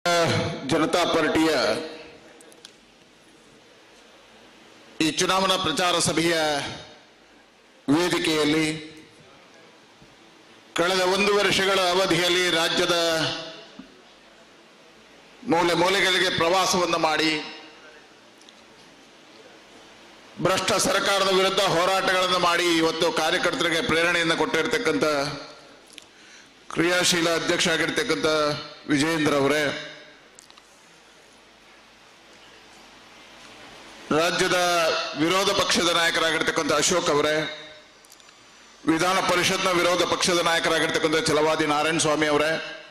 ಜನತಾ ಪಾರ್ಟಿಯ ಈ ಚುನಾವಣಾ ಪ್ರಚಾರ ಸಭೆಯ ವೇದಿಕೆಯಲ್ಲಿ ಕಳೆದ ಒಂದು ವರ್ಷಗಳ ಅವಧಿಯಲ್ಲಿ ರಾಜ್ಯದ ಮೂಲೆ ಮೂಲೆಗಳಿಗೆ ಪ್ರವಾಸವನ್ನು ಮಾಡಿ ಭ್ರಷ್ಟ ಸರ್ಕಾರದ ವಿರುದ್ಧ ಹೋರಾಟಗಳನ್ನು ಮಾಡಿ ಇವತ್ತು ಕಾರ್ಯಕರ್ತರಿಗೆ ಪ್ರೇರಣೆಯನ್ನು ಕೊಟ್ಟಿರ್ತಕ್ಕಂಥ ಕ್ರಿಯಾಶೀಲ ಅಧ್ಯಕ್ಷ ಆಗಿರ್ತಕ್ಕಂಥ ವಿಜಯೇಂದ್ರ ಅವರೇ ರಾಜ್ಯದ ವಿರೋಧ ಪಕ್ಷದ ನಾಯಕರಾಗಿರ್ತಕ್ಕಂಥ ಅಶೋಕ್ ಅವರೇ ವಿಧಾನ ಪರಿಷತ್ನ ವಿರೋಧ ಪಕ್ಷದ ನಾಯಕರಾಗಿರ್ತಕ್ಕಂಥ ಛಲವಾದಿ ನಾರಾಯಣ ಸ್ವಾಮಿ ಅವರೇ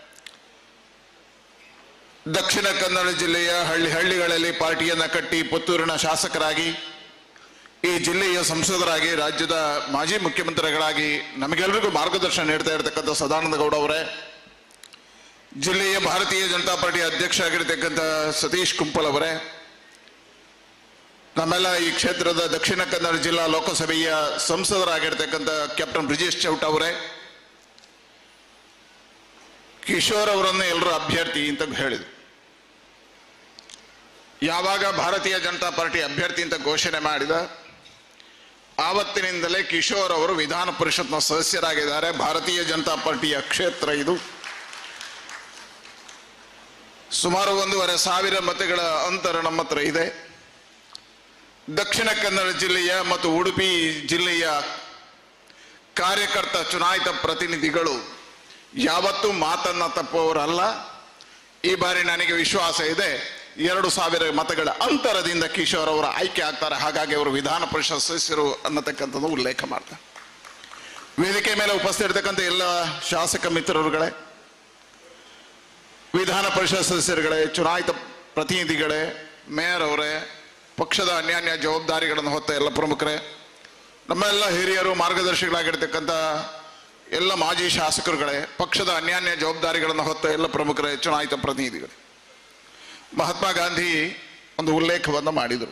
ದಕ್ಷಿಣ ಕನ್ನಡ ಜಿಲ್ಲೆಯ ಹಳ್ಳಿ ಹಳ್ಳಿಗಳಲ್ಲಿ ಪಾರ್ಟಿಯನ್ನ ಕಟ್ಟಿ ಪುತ್ತೂರಿನ ಶಾಸಕರಾಗಿ ಈ ಜಿಲ್ಲೆಯ ಸಂಸದರಾಗಿ ರಾಜ್ಯದ ಮಾಜಿ ಮುಖ್ಯಮಂತ್ರಿಗಳಾಗಿ ನಮಗೆಲ್ಲರಿಗೂ ಮಾರ್ಗದರ್ಶನ ನೀಡ್ತಾ ಇರತಕ್ಕಂಥ ಸದಾನಂದ ಗೌಡ ಅವರೇ ಜಿಲ್ಲೆಯ ಭಾರತೀಯ ಜನತಾ ಪಾರ್ಟಿ ಅಧ್ಯಕ್ಷ ಆಗಿರ್ತಕ್ಕಂಥ ಸತೀಶ್ ಕುಂಪಲ್ ಅವರೇ ನಮ್ಮೆಲ್ಲ ಈ ಕ್ಷೇತ್ರದ ದಕ್ಷಿಣ ಕನ್ನಡ ಜಿಲ್ಲಾ ಲೋಕಸಭೆಯ ಸಂಸದರಾಗಿರ್ತಕ್ಕಂಥ ಕ್ಯಾಪ್ಟನ್ ಬ್ರಿಜೇಶ್ ಚೌಟ ಅವರೇ ಕಿಶೋರ್ ಅವರನ್ನು ಎಲ್ಲರೂ ಅಭ್ಯರ್ಥಿ ಅಂತ ಹೇಳಿದ್ರು ಯಾವಾಗ ಭಾರತೀಯ ಜನತಾ ಪಾರ್ಟಿ ಅಭ್ಯರ್ಥಿ ಅಂತ ಘೋಷಣೆ ಮಾಡಿದ ಆವತ್ತಿನಿಂದಲೇ ಕಿಶೋರ್ ಅವರು ವಿಧಾನ ಪರಿಷತ್ನ ಸದಸ್ಯರಾಗಿದ್ದಾರೆ ಭಾರತೀಯ ಜನತಾ ಪಾರ್ಟಿಯ ಕ್ಷೇತ್ರ ಇದು ಸುಮಾರು ಒಂದೂವರೆ ಸಾವಿರ ಮತಗಳ ಅಂತರ ನಮ್ಮ ಹತ್ರ ಇದೆ ದಕ್ಷಿಣ ಕನ್ನಡ ಜಿಲ್ಲೆಯ ಮತ್ತು ಉಡುಪಿ ಜಿಲ್ಲೆಯ ಕಾರ್ಯಕರ್ತ ಚುನಾಯಿತ ಪ್ರತಿನಿಧಿಗಳು ಯಾವತ್ತೂ ಮಾತನ್ನ ತಪ್ಪುವವರಲ್ಲ ಈ ಬಾರಿ ನನಗೆ ವಿಶ್ವಾಸ ಇದೆ ಎರಡು ಸಾವಿರ ಮತಗಳ ಅಂತರದಿಂದ ಕಿಶೋರ್ ಅವರು ಆಯ್ಕೆ ಆಗ್ತಾರೆ ಹಾಗಾಗಿ ಅವರು ವಿಧಾನ ಪರಿಷತ್ ಸದಸ್ಯರು ಅನ್ನತಕ್ಕಂಥದ್ದು ಉಲ್ಲೇಖ ಮಾಡ್ತಾರೆ ವೇದಿಕೆ ಮೇಲೆ ಉಪಸ್ಥಿತಿರ್ತಕ್ಕಂಥ ಎಲ್ಲ ಶಾಸಕ ಮಿತ್ರರುಗಳೇ ವಿಧಾನ ಪರಿಷತ್ ಸದಸ್ಯರುಗಳೇ ಚುನಾಯಿತ ಪ್ರತಿನಿಧಿಗಳೇ ಮೇಯರ್ ಅವರೇ ಪಕ್ಷದ ಅನ್ಯಾನ್ಯ ಜವಾಬ್ದಾರಿಗಳನ್ನು ಹೊತ್ತ ಎಲ್ಲ ಪ್ರಮುಖರೇ ನಮ್ಮೆಲ್ಲ ಹಿರಿಯರು ಮಾರ್ಗದರ್ಶಿಗಳಾಗಿರ್ತಕ್ಕಂಥ ಎಲ್ಲ ಮಾಜಿ ಶಾಸಕರುಗಳೇ ಪಕ್ಷದ ಅನ್ಯಾನ್ಯ ಜವಾಬ್ದಾರಿಗಳನ್ನು ಹೊತ್ತ ಎಲ್ಲ ಪ್ರಮುಖರೇ ಚುನಾಯಿತ ಪ್ರತಿನಿಧಿಗಳೇ ಮಹಾತ್ಮ ಗಾಂಧಿ ಒಂದು ಉಲ್ಲೇಖವನ್ನು ಮಾಡಿದರು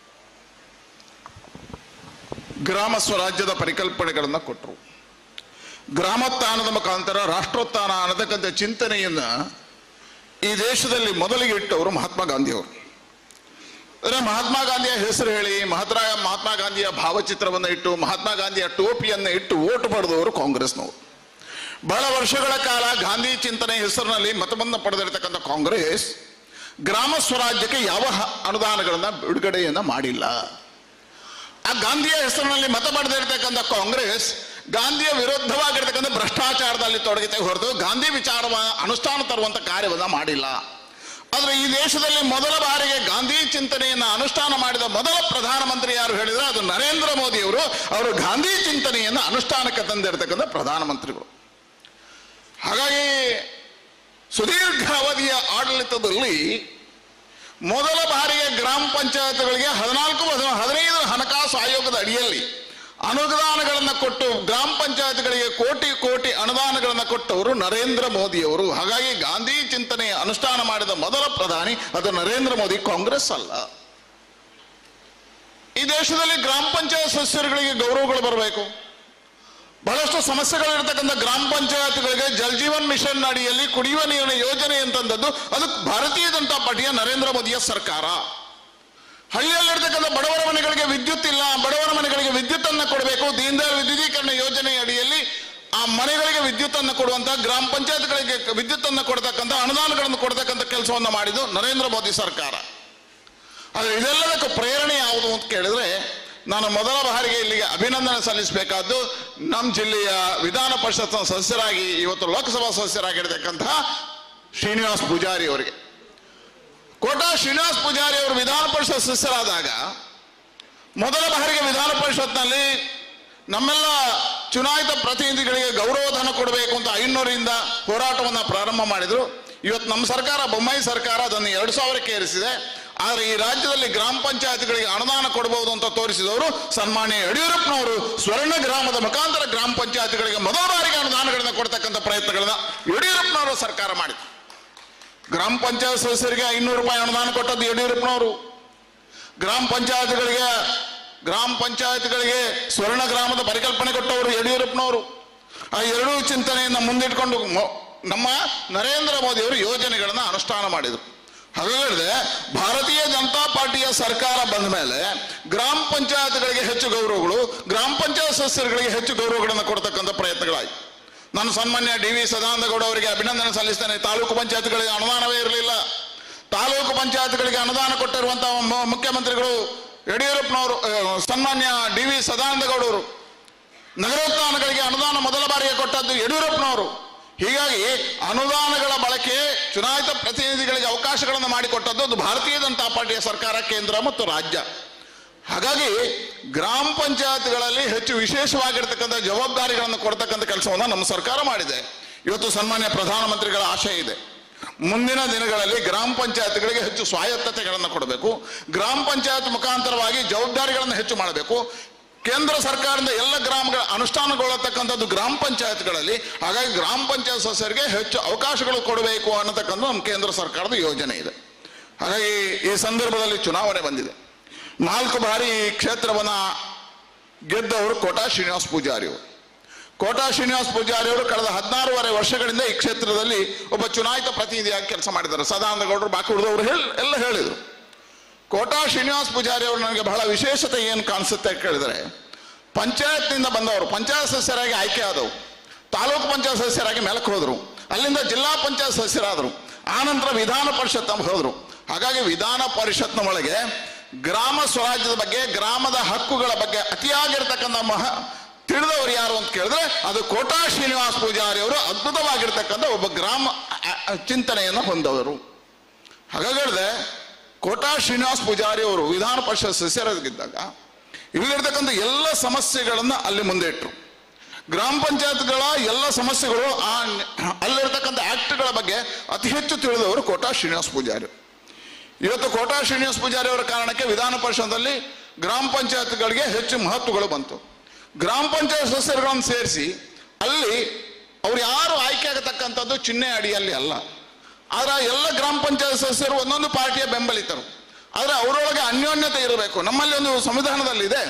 ಗ್ರಾಮ ಸ್ವರಾಜ್ಯದ ಪರಿಕಲ್ಪನೆಗಳನ್ನು ಕೊಟ್ಟರು ಗ್ರಾಮೋತ್ಥಾನದ ಮುಖಾಂತರ ರಾಷ್ಟ್ರೋತ್ಥಾನ ಅನ್ನತಕ್ಕಂಥ ಚಿಂತನೆಯನ್ನ ಈ ದೇಶದಲ್ಲಿ ಮೊದಲಿಗೆ ಇಟ್ಟವರು ಮಹಾತ್ಮ ಗಾಂಧಿಯವರು ಅಂದ್ರೆ ಮಹಾತ್ಮ ಗಾಂಧಿಯ ಹೆಸರು ಹೇಳಿ ಮಹತ್ರಾ ಮಹಾತ್ಮ ಗಾಂಧಿಯ ಭಾವಚಿತ್ರವನ್ನು ಇಟ್ಟು ಮಹಾತ್ಮ ಗಾಂಧಿಯ ಟೋಪಿಯನ್ನು ಇಟ್ಟು ಓಟು ಪಡೆದವರು ಕಾಂಗ್ರೆಸ್ನವರು ಬಹಳ ವರ್ಷಗಳ ಕಾಲ ಗಾಂಧಿ ಚಿಂತನೆ ಹೆಸರಿನಲ್ಲಿ ಮತವನ್ನು ಪಡೆದಿರತಕ್ಕಂಥ ಕಾಂಗ್ರೆಸ್ ಗ್ರಾಮ ಸ್ವರಾಜ್ಯಕ್ಕೆ ಯಾವ ಹ- ಅನುದಾನಗಳನ್ನ ಬಿಡುಗಡೆಯನ್ನ ಮಾಡಿಲ್ಲ ಆ ಗಾಂಧಿಯ ಹೆಸರಿನಲ್ಲಿ ಮತ ಪಡೆದಿರತಕ್ಕಂಥ ಕಾಂಗ್ರೆಸ್ ಗಾಂಧಿಯ ವಿರುದ್ಧವಾಗಿರ್ತಕ್ಕಂಥ ಭ್ರಷ್ಟಾಚಾರದಲ್ಲಿ ತೊಡಗಿದೆ ಹೊರತು ಗಾಂಧಿ ವಿಚಾರವ ಅನುಷ್ಠಾನ ತರುವಂತ ಕಾರ್ಯವನ್ನ ಮಾಡಿಲ್ಲ ಆದ್ರೆ ಈ ದೇಶದಲ್ಲಿ ಮೊದಲ ಬಾರಿಗೆ ಗಾಂಧಿ ಚಿಂತನೆಯನ್ನ ಅನುಷ್ಠಾನ ಮಾಡಿದ ಮೊದಲ ಪ್ರಧಾನಮಂತ್ರಿ ಯಾರು ಹೇಳಿದ್ರೆ ಅದು ನರೇಂದ್ರ ಮೋದಿ ಅವರು ಅವರು ಗಾಂಧಿ ಚಿಂತನೆಯನ್ನ ಅನುಷ್ಠಾನಕ್ಕೆ ತಂದಿರತಕ್ಕಂಥ ಪ್ರಧಾನಮಂತ್ರಿಗಳು ಹಾಗಾಗಿ ಸುದೀರ್ಘ ಅವಧಿಯ ಆಡಳಿತದಲ್ಲಿ ಮೊದಲ ಬಾರಿಗೆ ಗ್ರಾಮ ಪಂಚಾಯತ್ಗಳಿಗೆ ಹದಿನಾಲ್ಕು ಹದ- ಹದಿನೈದು ಹಣಕಾಸು ಆಯೋಗದ ಅಡಿಯಲ್ಲಿ ಅನುದಾನಗಳನ್ನು ಕೊಟ್ಟು ಗ್ರಾಮ ಪಂಚಾಯತ್ಗಳಿಗೆ ಕೋಟಿ ಕೋಟಿ ಅನುದಾನಗಳನ್ನು ಕೊಟ್ಟವರು ನರೇಂದ್ರ ಮೋದಿಯವರು ಹಾಗಾಗಿ ಗಾಂಧಿ ಚಿಂತನೆ ಅನುಷ್ಠಾನ ಮಾಡಿದ ಮೊದಲ ಪ್ರಧಾನಿ ಅದು ನರೇಂದ್ರ ಮೋದಿ ಕಾಂಗ್ರೆಸ್ ಅಲ್ಲ ಈ ದೇಶದಲ್ಲಿ ಗ್ರಾಮ ಪಂಚಾಯತ್ ಸದಸ್ಯರುಗಳಿಗೆ ಗೌರವಗಳು ಬರಬೇಕು ಬಹಳಷ್ಟು ಸಮಸ್ಯೆಗಳಿರ್ತಕ್ಕಂಥ ಗ್ರಾಮ ಪಂಚಾಯತ್ಗಳಿಗೆ ಜಲ್ ಜೀವನ್ ಮಿಷನ್ ಅಡಿಯಲ್ಲಿ ಕುಡಿಯುವ ನೀರಿನ ಯೋಜನೆ ಅಂತಂದದ್ದು ಅದು ಭಾರತೀಯ ಜನತಾ ಪಾರ್ಟಿಯ ನರೇಂದ್ರ ಮೋದಿಯ ಸರ್ಕಾರ ಹಳ್ಳಿಯಲ್ಲಿರ್ತಕ್ಕಂಥ ಬಡವರ ಮನೆಗಳಿಗೆ ವಿದ್ಯುತ್ ಇಲ್ಲ ಬಡವರ ಮನೆಗಳಿಗೆ ವಿದ್ಯುತ್ ಅನ್ನು ಕೊಡಬೇಕು ದೀನ್ ದಯಾಳ್ ವಿದ್ಯುದೀಕರಣ ಯೋಜನೆ ಅಡಿಯಲ್ಲಿ ಆ ಮನೆಗಳಿಗೆ ವಿದ್ಯುತ್ ಅನ್ನು ಕೊಡುವಂತ ಗ್ರಾಮ ಪಂಚಾಯತ್ಗಳಿಗೆ ವಿದ್ಯುತ್ ಅನ್ನು ಕೊಡ್ತಕ್ಕಂಥ ಅನುದಾನಗಳನ್ನು ಕೊಡ್ತಕ್ಕಂಥ ಕೆಲಸವನ್ನು ಮಾಡಿದ್ದು ನರೇಂದ್ರ ಮೋದಿ ಸರ್ಕಾರ ಆದರೆ ಇದೆಲ್ಲದಕ್ಕೂ ಪ್ರೇರಣೆ ಯಾವುದು ಅಂತ ಕೇಳಿದ್ರೆ ನಾನು ಮೊದಲ ಬಾರಿಗೆ ಇಲ್ಲಿಗೆ ಅಭಿನಂದನೆ ಸಲ್ಲಿಸಬೇಕಾದ್ದು ನಮ್ಮ ಜಿಲ್ಲೆಯ ವಿಧಾನ ಪರಿಷತ್ ಸದಸ್ಯರಾಗಿ ಇವತ್ತು ಲೋಕಸಭಾ ಸದಸ್ಯರಾಗಿರ್ತಕ್ಕಂತಹ ಶ್ರೀನಿವಾಸ್ ಪೂಜಾರಿ ಅವರಿಗೆ ಕೋಟಾ ಶ್ರೀನಿವಾಸ್ ಪೂಜಾರಿ ಅವರು ವಿಧಾನ ಪರಿಷತ್ ಸದಸ್ಯರಾದಾಗ ಮೊದಲ ಬಾರಿಗೆ ವಿಧಾನ ಪರಿಷತ್ನಲ್ಲಿ ನಮ್ಮೆಲ್ಲ ಚುನಾಯಿತ ಪ್ರತಿನಿಧಿಗಳಿಗೆ ಗೌರವಧನ ಕೊಡಬೇಕು ಅಂತ ಐನೂರಿಂದ ಹೋರಾಟವನ್ನು ಪ್ರಾರಂಭ ಮಾಡಿದ್ರು ಇವತ್ತು ನಮ್ಮ ಸರ್ಕಾರ ಬೊಮ್ಮಾಯಿ ಸರ್ಕಾರ ಅದನ್ನು ಎರಡು ಸಾವಿರಕ್ಕೆ ಏರಿಸಿದೆ ಆದರೆ ಈ ರಾಜ್ಯದಲ್ಲಿ ಗ್ರಾಮ ಪಂಚಾಯತ್ಗಳಿಗೆ ಅನುದಾನ ಕೊಡಬಹುದು ಅಂತ ತೋರಿಸಿದವರು ಸನ್ಮಾನ್ಯ ಯಡಿಯೂರಪ್ಪನವರು ಸ್ವರ್ಣ ಗ್ರಾಮದ ಮುಖಾಂತರ ಗ್ರಾಮ ಪಂಚಾಯತ್ಗಳಿಗೆ ಮೊದಲ ಬಾರಿಗೆ ಅನುದಾನಗಳನ್ನ ಕೊಡ್ತಕ್ಕಂಥ ಪ್ರಯತ್ನಗಳನ್ನ ಯಡಿಯೂರಪ್ಪನವರು ಸರ್ಕಾರ ಮಾಡಿದ್ರು ಗ್ರಾಮ ಪಂಚಾಯತ್ ಸದಸ್ಯರಿಗೆ ಐನೂರು ರೂಪಾಯಿ ಅನುದಾನ ಕೊಟ್ಟದ್ದು ಯಡಿಯೂರಪ್ಪನವರು ಗ್ರಾಮ ಪಂಚಾಯತ್ಗಳಿಗೆ ಗ್ರಾಮ ಪಂಚಾಯತ್ಗಳಿಗೆ ಸ್ವರ್ಣ ಗ್ರಾಮದ ಪರಿಕಲ್ಪನೆ ಕೊಟ್ಟವರು ಯಡಿಯೂರಪ್ಪನವರು ಆ ಎರಡೂ ಚಿಂತನೆಯನ್ನು ಮುಂದಿಟ್ಕೊಂಡು ಮೊ- ನಮ್ಮ ನರೇಂದ್ರ ಮೋದಿ ಅವರು ಯೋಜನೆಗಳನ್ನ ಅನುಷ್ಠಾನ ಮಾಡಿದರು ಹಾಗಾದ್ರೆ ಭಾರತೀಯ ಜನತಾ ಪಾರ್ಟಿಯ ಸರ್ಕಾರ ಬಂದ ಮೇಲೆ ಗ್ರಾಮ ಪಂಚಾಯತ್ಗಳಿಗೆ ಹೆಚ್ಚು ಗೌರವಗಳು ಗ್ರಾಮ ಪಂಚಾಯತ್ ಸದಸ್ಯರುಗಳಿಗೆ ಹೆಚ್ಚು ಗೌರವಗಳನ್ನು ಕೊಡ್ತಕ್ಕಂಥ ಪ್ರಯತ್ನಗಳಾಯ್ತು ನಾನು ಸನ್ಮಾನ್ಯ ಡಿ ವಿ ಸದಾನಂದಗೌಡ ಅವರಿಗೆ ಅಭಿನಂದನೆ ಸಲ್ಲಿಸ್ತೇನೆ ತಾಲೂಕು ಪಂಚಾಯತ್ಗಳಿಗೆ ಅನುದಾನವೇ ಇರಲಿಲ್ಲ ತಾಲೂಕು ಪಂಚಾಯತ್ಗಳಿಗೆ ಅನುದಾನ ಕೊಟ್ಟಿರುವಂತಹ ಮು- ಮುಖ್ಯಮಂತ್ರಿಗಳು ಯಡಿಯೂರಪ್ಪನವರು ಆ, ಸನ್ಮಾನ್ಯ ಡಿ ವಿ ಸದಾನಂದಗೌಡವರು ನಗರೋತ್ಥಾನಗಳಿಗೆ ಅನುದಾನ ಮೊದಲ ಬಾರಿಗೆ ಕೊಟ್ಟದ್ದು ಯಡಿಯೂರಪ್ಪನವರು ಹೀಗಾಗಿ ಅನುದಾನಗಳ ಬಳಕೆ ಚುನಾಯಿತ ಪ್ರತಿನಿಧಿಗಳಿಗೆ ಅವಕಾಶಗಳನ್ನು ಮಾಡಿಕೊಟ್ಟದ್ದು ಅದು ಭಾರತೀಯ ಜನತಾ ಪಾರ್ಟಿಯ ಸರ್ಕಾರ ಕೇಂದ್ರ ಮತ್ತು ರಾಜ್ಯ ಹಾಗಾಗಿ ಗ್ರಾಮ ಪಂಚಾಯತ್ಗಳಲ್ಲಿ ಹೆಚ್ಚು ವಿಶೇಷವಾಗಿರ್ತಕ್ಕಂಥ ಜವಾಬ್ದಾರಿಗಳನ್ನು ಕೊಡ್ತಕ್ಕಂಥ ಕೆಲಸವನ್ನು ನಮ್ಮ ಸರ್ಕಾರ ಮಾಡಿದೆ ಇವತ್ತು ಸನ್ಮಾನ್ಯ ಪ್ರಧಾನಮಂತ್ರಿಗಳ ಆಶಯ ಇದೆ ಮುಂದಿನ ದಿನಗಳಲ್ಲಿ ಗ್ರಾಮ ಪಂಚಾಯತ್ಗಳಿಗೆ ಹೆಚ್ಚು ಸ್ವಾಯತ್ತತೆಗಳನ್ನು ಕೊಡಬೇಕು ಗ್ರಾಮ ಪಂಚಾಯತ್ ಮುಖಾಂತರವಾಗಿ ಜವಾಬ್ದಾರಿಗಳನ್ನು ಹೆಚ್ಚು ಮಾಡಬೇಕು ಕೇಂದ್ರ ಸರ್ಕಾರದಿಂದ ಎಲ್ಲ ಗ್ರಾಮಗಳ ಅನುಷ್ಠಾನಗೊಳ್ಳತಕ್ಕಂಥದ್ದು ಗ್ರಾಮ ಪಂಚಾಯತ್ಗಳಲ್ಲಿ ಹಾಗಾಗಿ ಗ್ರಾಮ ಪಂಚಾಯತ್ ಸದಸ್ಯರಿಗೆ ಹೆಚ್ಚು ಅವಕಾಶಗಳು ಕೊಡಬೇಕು ಅನ್ನತಕ್ಕಂಥ ನಮ್ಮ ಕೇಂದ್ರ ಸರ್ಕಾರದ ಯೋಜನೆ ಇದೆ ಹಾಗಾಗಿ ಈ ಸಂದರ್ಭದಲ್ಲಿ ಚುನಾವಣೆ ಬಂದಿದೆ ನಾಲ್ಕು ಬಾರಿ ಈ ಕ್ಷೇತ್ರವನ್ನ ಗೆದ್ದವರು ಕೋಟಾ ಶ್ರೀನಿವಾಸ್ ಪೂಜಾರಿ ಅವರು ಕೋಟಾ ಶ್ರೀನಿವಾಸ್ ಪೂಜಾರಿ ಅವರು ಕಳೆದ ಹದಿನಾರೂವರೆ ವರ್ಷಗಳಿಂದ ಈ ಕ್ಷೇತ್ರದಲ್ಲಿ ಒಬ್ಬ ಚುನಾಯಿತ ಪ್ರತಿನಿಧಿಯಾಗಿ ಕೆಲಸ ಮಾಡಿದ್ದಾರೆ ಸದಾನಂದಗೌಡರು ಬಾಕಿ ಉಳಿದವರು ಹೇಳಿ ಎಲ್ಲ ಹೇಳಿದರು ಕೋಟಾ ಶ್ರೀನಿವಾಸ್ ಪೂಜಾರಿ ಅವರು ನನಗೆ ಬಹಳ ವಿಶೇಷತೆ ಏನು ಕಾಣಿಸುತ್ತೆ ಕೇಳಿದರೆ ಪಂಚಾಯತ್ನಿಂದ ಬಂದವರು ಪಂಚಾಯತ್ ಸದಸ್ಯರಾಗಿ ಆಯ್ಕೆ ಆದವು ತಾಲೂಕು ಪಂಚಾಯತ್ ಸದಸ್ಯರಾಗಿ ಮೇಲಕ್ಕೆ ಹೋದರು ಅಲ್ಲಿಂದ ಜಿಲ್ಲಾ ಪಂಚಾಯತ್ ಸದಸ್ಯರಾದರು ಆನಂತರ ವಿಧಾನ ಪರಿಷತ್ ಅಂತ ಹೋದರು ಹಾಗಾಗಿ ವಿಧಾನ ಪರಿಷತ್ನ ಒಳಗೆ ಗ್ರಾಮ ಸ್ವರಾಜ್ಯದ ಬಗ್ಗೆ ಗ್ರಾಮದ ಹಕ್ಕುಗಳ ಬಗ್ಗೆ ಅತಿಯಾಗಿರ್ತಕ್ಕಂಥ ಮಹ ತಿಳಿದವರು ಯಾರು ಅಂತ ಕೇಳಿದ್ರೆ ಅದು ಕೋಟಾ ಶ್ರೀನಿವಾಸ್ ಪೂಜಾರಿ ಅವರು ಅದ್ಭುತವಾಗಿರ್ತಕ್ಕಂಥ ಒಬ್ಬ ಗ್ರಾಮ ಅ- ಅ- ಚಿಂತನೆಯನ್ನು ಹೊಂದವರು ಹಾಗಾಗಿ ಹೇಳಿದೆ ಕೋಟಾ ಶ್ರೀನಿವಾಸ್ ಪೂಜಾರಿ ಅವರು ವಿಧಾನ ಪರಿಷತ್ ಸದಸ್ಯರಾಗಿದ್ದಾಗ ಇಲ್ಲಿರ್ತಕ್ಕಂಥ ಎಲ್ಲ ಸಮಸ್ಯೆಗಳನ್ನು ಅಲ್ಲಿ ಮುಂದೆ ಇಟ್ಟರು ಗ್ರಾಮ ಪಂಚಾಯತ್ಗಳ ಎಲ್ಲ ಸಮಸ್ಯೆಗಳು ಆ ಅಲ್ಲಿರ್ತಕ್ಕಂಥ ಆಕ್ಟ್ಗಳ ಬಗ್ಗೆ ಅತಿ ಹೆಚ್ಚು ತಿಳಿದವರು ಕೋಟಾ ಶ್ರೀನಿವಾಸ್ ಪೂಜಾರಿ ಇವತ್ತು ಕೋಟಾ ಶ್ರೀನಿವಾಸ್ ಪೂಜಾರಿ ಅವರ ಕಾರಣಕ್ಕೆ ವಿಧಾನ ಪರಿಷತ್ನಲ್ಲಿ ಗ್ರಾಮ ಪಂಚಾಯತ್ಗಳಿಗೆ ಹೆಚ್ಚು ಮಹತ್ವಗಳು ಬಂತು ಗ್ರಾಮ ಪಂಚಾಯತ್ ಸದಸ್ಯರುಗಳನ್ನು ಸೇರಿಸಿ ಅಲ್ಲಿ ಅವ್ರು ಯಾರು ಆಯ್ಕೆ ಆಗತಕ್ಕಂಥದ್ದು ಚಿಹ್ನೆ ಅಡಿಯಲ್ಲಿ ಅಲ್ಲ ಆದ್ರೆ ಎಲ್ಲ ಗ್ರಾಮ ಪಂಚಾಯತ್ ಸದಸ್ಯರು ಒಂದೊಂದು ಪಾರ್ಟಿಯ ಬೆಂಬಲಿತರು ಆದ್ರೆ ಅವರೊಳಗೆ ಅನ್ಯೋನ್ಯತೆ ಇರಬೇಕು ನಮ್ಮಲ್ಲಿ ಒಂದು ಸಂವಿಧಾನದಲ್ಲಿ ಇದೆ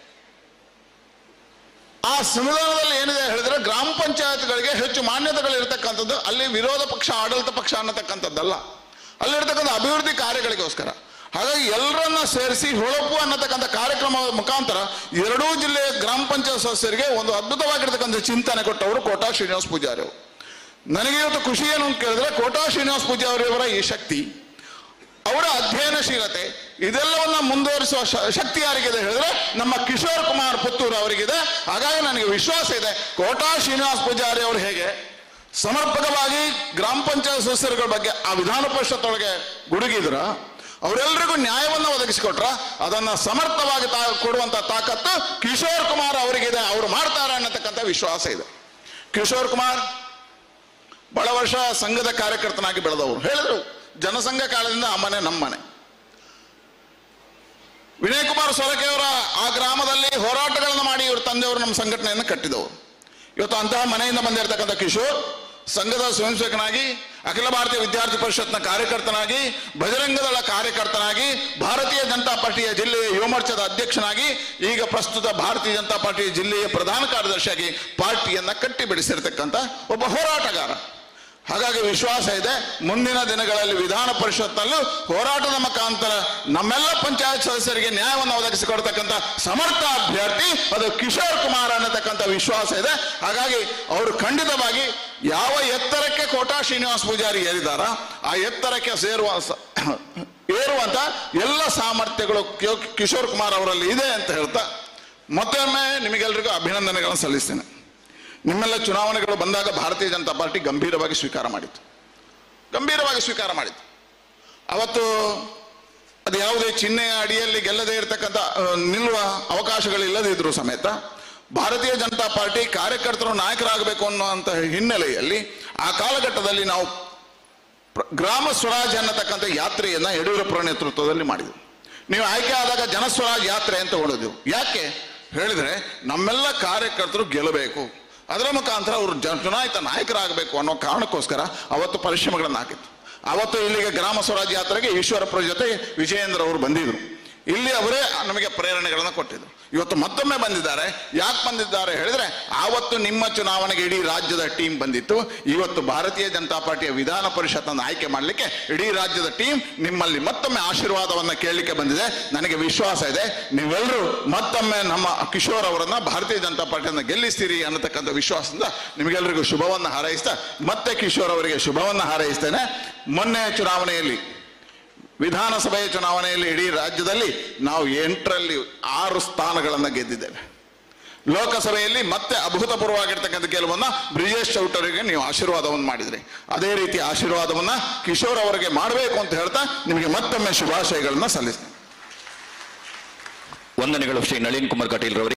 ಆ ಸಂವಿಧಾನದಲ್ಲಿ ಏನಿದೆ ಹೇಳಿದ್ರೆ ಗ್ರಾಮ ಪಂಚಾಯತ್ಗಳಿಗೆ ಹೆಚ್ಚು ಮಾನ್ಯತೆಗಳು ಇರತಕ್ಕಂಥದ್ದು ಅಲ್ಲಿ ವಿರೋಧ ಪಕ್ಷ ಆಡಳಿತ ಪಕ್ಷ ಅನ್ನತಕ್ಕಂಥದ್ದಲ್ಲ ಅಲ್ಲಿರ್ತಕ್ಕಂಥ ಅಭಿವೃದ್ಧಿ ಕಾರ್ಯಗಳಿಗೋಸ್ಕರ ಹಾಗಾಗಿ ಎಲ್ಲರನ್ನ ಸೇರಿಸಿ ಹೊಳಪು ಅನ್ನತಕ್ಕಂಥ ಕಾರ್ಯಕ್ರಮದ ಮುಖಾಂತರ ಎರಡೂ ಜಿಲ್ಲೆಯ ಗ್ರಾಮ ಪಂಚಾಯತ್ ಸದಸ್ಯರಿಗೆ ಒಂದು ಅದ್ಭುತವಾಗಿರ್ತಕ್ಕಂಥ ಚಿಂತನೆ ಕೊಟ್ಟವರು ಕೋಟಾ ಶ್ರೀನಿವಾಸ್ ಪೂಜಾರಿ ಅವರು ನನಗೆ ಇವತ್ತು ಖುಷಿ ಏನು ಅಂತ ಕೇಳಿದ್ರೆ ಕೋಟಾ ಶ್ರೀನಿವಾಸ್ ಪೂಜಾರಿ ಅವರ ಈ ಶಕ್ತಿ ಅವರ ಅಧ್ಯಯನಶೀಲತೆ ಇದೆಲ್ಲವನ್ನ ಮುಂದುವರಿಸುವ ಶ- ಶಕ್ತಿ ಯಾರಿಗಿದೆ ಹೇಳಿದ್ರೆ ನಮ್ಮ ಕಿಶೋರ್ ಕುಮಾರ್ ಪುತ್ತೂರು ಅವರಿಗಿದೆ ಹಾಗಾಗಿ ನನಗೆ ವಿಶ್ವಾಸ ಇದೆ ಕೋಟಾ ಶ್ರೀನಿವಾಸ್ ಪೂಜಾರಿ ಅವರು ಹೇಗೆ ಸಮರ್ಪಕವಾಗಿ ಗ್ರಾಮ ಪಂಚಾಯತ್ ಸದಸ್ಯರುಗಳ ಬಗ್ಗೆ ಆ ವಿಧಾನ ಪರಿಷತ್ ಒಳಗೆ ಗುಡುಗಿದ್ರ ಅವರೆಲ್ಲರಿಗೂ ನ್ಯಾಯವನ್ನ ಒದಗಿಸಿಕೊಟ್ರ ಅದನ್ನ ಸಮರ್ಥವಾಗಿ ತಾ ಕೊಡುವಂತ ತಾಕತ್ತು ಕಿಶೋರ್ ಕುಮಾರ್ ಅವರಿಗಿದೆ ಅವರು ಮಾಡ್ತಾರೆ ಅನ್ನತಕ್ಕಂಥ ವಿಶ್ವಾಸ ಇದೆ ಕಿಶೋರ್ ಕುಮಾರ್ ಬಹಳ ವರ್ಷ ಸಂಘದ ಕಾರ್ಯಕರ್ತನಾಗಿ ಬೆಳೆದವರು ಹೇಳಿದ್ರು ಜನಸಂಘ ಕಾಲದಿಂದ ಆ ಮನೆ ನಮ್ಮ ಮನೆ ವಿನಯ್ ಕುಮಾರ್ ಸೊರಕೆ ಅವರ ಆ ಗ್ರಾಮದಲ್ಲಿ ಹೋರಾಟಗಳನ್ನು ಮಾಡಿ ಇವ್ರ ತಂದೆಯವರು ನಮ್ಮ ಸಂಘಟನೆಯನ್ನು ಕಟ್ಟಿದವರು ಇವತ್ತು ಅಂತಹ ಮನೆಯಿಂದ ಬಂದಿರತಕ್ಕಂಥ ಕಿಶೋರ್ ಸಂಘದ ಸ್ವಯಂ ಸೇವಕನಾಗಿ ಅಖಿಲ ಭಾರತೀಯ ವಿದ್ಯಾರ್ಥಿ ಪರಿಷತ್ನ ಕಾರ್ಯಕರ್ತನಾಗಿ ಬಜರಂಗದಳ ಕಾರ್ಯಕರ್ತನಾಗಿ ಭಾರತೀಯ ಜನತಾ ಪಾರ್ಟಿಯ ಜಿಲ್ಲೆಯ ಯುವ ಮೋರ್ಚಾದ ಅಧ್ಯಕ್ಷನಾಗಿ ಈಗ ಪ್ರಸ್ತುತ ಭಾರತೀಯ ಜನತಾ ಪಾರ್ಟಿಯ ಜಿಲ್ಲೆಯ ಪ್ರಧಾನ ಕಾರ್ಯದರ್ಶಿಯಾಗಿ ಪಾರ್ಟಿಯನ್ನ ಕಟ್ಟಿ ಬೆಳೆಸಿರ್ತಕ್ಕಂಥ ಒಬ್ಬ ಹೋರಾಟಗಾರ ಹಾಗಾಗಿ ವಿಶ್ವಾಸ ಇದೆ ಮುಂದಿನ ದಿನಗಳಲ್ಲಿ ವಿಧಾನ ಪರಿಷತ್ನಲ್ಲೂ ಹೋರಾಟದ ಮುಖಾಂತರ ನಮ್ಮೆಲ್ಲ ಪಂಚಾಯತ್ ಸದಸ್ಯರಿಗೆ ನ್ಯಾಯವನ್ನು ಒದಗಿಸಿಕೊಡ್ತಕ್ಕಂಥ ಸಮರ್ಥ ಅಭ್ಯರ್ಥಿ ಅದು ಕಿಶೋರ್ ಕುಮಾರ್ ಅನ್ನತಕ್ಕಂಥ ವಿಶ್ವಾಸ ಇದೆ ಹಾಗಾಗಿ ಅವರು ಖಂಡಿತವಾಗಿ ಯಾವ ಎತ್ತರಕ್ಕೆ ಕೋಟಾ ಶ್ರೀನಿವಾಸ್ ಪೂಜಾರಿ ಏರಿದಾರ ಆ ಎತ್ತರಕ್ಕೆ ಸೇರುವ ಸ- ಏರುವಂತ ಎಲ್ಲ ಸಾಮರ್ಥ್ಯಗಳು ಕಿಯೋ- ಕಿಶೋರ್ ಕುಮಾರ್ ಅವರಲ್ಲಿ ಇದೆ ಅಂತ ಹೇಳ್ತಾ ಮತ್ತೊಮ್ಮೆ ನಿಮಗೆಲ್ಲರಿಗೂ ಅಭಿನಂದನೆಗಳನ್ನು ಸಲ್ಲಿಸ್ತೇನೆ ನಿಮ್ಮೆಲ್ಲ ಚುನಾವಣೆಗಳು ಬಂದಾಗ ಭಾರತೀಯ ಜನತಾ ಪಾರ್ಟಿ ಗಂಭೀರವಾಗಿ ಸ್ವೀಕಾರ ಮಾಡಿತ್ತು ಗಂಭೀರವಾಗಿ ಸ್ವೀಕಾರ ಮಾಡಿತ್ತು ಅವತ್ತು ಅದು ಯಾವುದೇ ಚಿಹ್ನೆಯ ಅಡಿಯಲ್ಲಿ ಗೆಲ್ಲದೇ ಇರತಕ್ಕಂಥ ಆ, ನಿಲ್ಲುವ ಅವಕಾಶಗಳಿಲ್ಲದಿದ್ರೂ ಸಮೇತ ಭಾರತೀಯ ಜನತಾ ಪಾರ್ಟಿ ಕಾರ್ಯಕರ್ತರು ನಾಯಕರಾಗಬೇಕು ಅನ್ನುವಂಥ ಹಿನ್ನೆಲೆಯಲ್ಲಿ ಆ ಕಾಲಘಟ್ಟದಲ್ಲಿ ನಾವು ಪ್ರ- ಗ್ರಾಮ ಸ್ವರಾಜ್ ಅನ್ನತಕ್ಕಂಥ ಯಾತ್ರೆಯನ್ನ ಯಡಿಯೂರಪ್ಪರ ನೇತೃತ್ವದಲ್ಲಿ ಮಾಡಿದ್ವಿ ನೀವು ಆಯ್ಕೆ ಆದಾಗ ಜನಸ್ವರಾಜ್ ಯಾತ್ರೆ ಅಂತ ಹೊಡೆದೆವು ಯಾಕೆ ಹೇಳಿದ್ರೆ ನಮ್ಮೆಲ್ಲ ಕಾರ್ಯಕರ್ತರು ಗೆಲ್ಲಬೇಕು ಅದರ ಮುಖಾಂತರ ಅವರು ಜ ಚುನಾಯಿತ ನಾಯಕರಾಗಬೇಕು ಅನ್ನೋ ಕಾರಣಕ್ಕೋಸ್ಕರ ಅವತ್ತು ಪರಿಶ್ರಮಗಳನ್ನು ಹಾಕಿತ್ತು ಅವತ್ತು ಇಲ್ಲಿಗೆ ಗ್ರಾಮ ಸ್ವರಾಜ್ ಯಾತ್ರೆಗೆ ಈಶ್ವರಪ್ಪರ ಜೊತೆ ವಿಜಯೇಂದ್ರ ಅವರು ಬಂದಿದ್ರು ಇಲ್ಲಿ ಅವರೇ ನಮಗೆ ಪ್ರೇರಣೆಗಳನ್ನು ಕೊಟ್ಟಿದ್ದು ಇವತ್ತು ಮತ್ತೊಮ್ಮೆ ಬಂದಿದ್ದಾರೆ ಯಾಕೆ ಬಂದಿದ್ದಾರೆ ಹೇಳಿದ್ರೆ ಆವತ್ತು ನಿಮ್ಮ ಚುನಾವಣೆಗೆ ಇಡೀ ರಾಜ್ಯದ ಟೀಮ್ ಬಂದಿತ್ತು ಇವತ್ತು ಭಾರತೀಯ ಜನತಾ ಪಾರ್ಟಿಯ ವಿಧಾನ ಪರಿಷತ್ತನ್ನು ಆಯ್ಕೆ ಮಾಡಲಿಕ್ಕೆ ಇಡೀ ರಾಜ್ಯದ ಟೀಮ್ ನಿಮ್ಮಲ್ಲಿ ಮತ್ತೊಮ್ಮೆ ಆಶೀರ್ವಾದವನ್ನ ಕೇಳಲಿಕ್ಕೆ ಬಂದಿದೆ ನನಗೆ ವಿಶ್ವಾಸ ಇದೆ ನೀವೆಲ್ಲರೂ ಮತ್ತೊಮ್ಮೆ ನಮ್ಮ ಕಿಶೋರ್ ಅವರನ್ನ ಭಾರತೀಯ ಜನತಾ ಪಾರ್ಟಿಯನ್ನು ಗೆಲ್ಲಿಸ್ತೀರಿ ಅನ್ನತಕ್ಕಂಥ ವಿಶ್ವಾಸದಿಂದ ನಿಮಗೆಲ್ಲರಿಗೂ ಶುಭವನ್ನು ಹಾರೈಸ್ತಾ ಮತ್ತೆ ಕಿಶೋರ್ ಅವರಿಗೆ ಶುಭವನ್ನು ಹಾರೈಸ್ತೇನೆ ಮೊನ್ನೆ ಚುನಾವಣೆಯಲ್ಲಿ ವಿಧಾನಸಭೆಯ ಚುನಾವಣೆಯಲ್ಲಿ ಇಡೀ ರಾಜ್ಯದಲ್ಲಿ ನಾವು ಎಂಟರಲ್ಲಿ ಆರು ಸ್ಥಾನಗಳನ್ನು ಗೆದ್ದಿದ್ದೇವೆ ಲೋಕಸಭೆಯಲ್ಲಿ ಮತ್ತೆ ಅಭೂತಪೂರ್ವವಾಗಿರ್ತಕ್ಕಂಥ ಗೆಲುವನ್ನ ಬ್ರಿಜೇಶ್ ಚೌಟರಿಗೆ ನೀವು ಆಶೀರ್ವಾದವನ್ನು ಮಾಡಿದ್ರಿ ಅದೇ ರೀತಿ ಆಶೀರ್ವಾದವನ್ನ ಕಿಶೋರ್ ಅವರಿಗೆ ಮಾಡಬೇಕು ಅಂತ ಹೇಳ್ತಾ ನಿಮಗೆ ಮತ್ತೊಮ್ಮೆ ಶುಭಾಶಯಗಳನ್ನ ಸಲ್ಲಿಸ್ತೇನೆ ವಂದನೆಗಳು ಶ್ರೀ ನಳಿನ್ ಕುಮಾರ್ ಕಟೀಲ್ ರವರಿಗೆ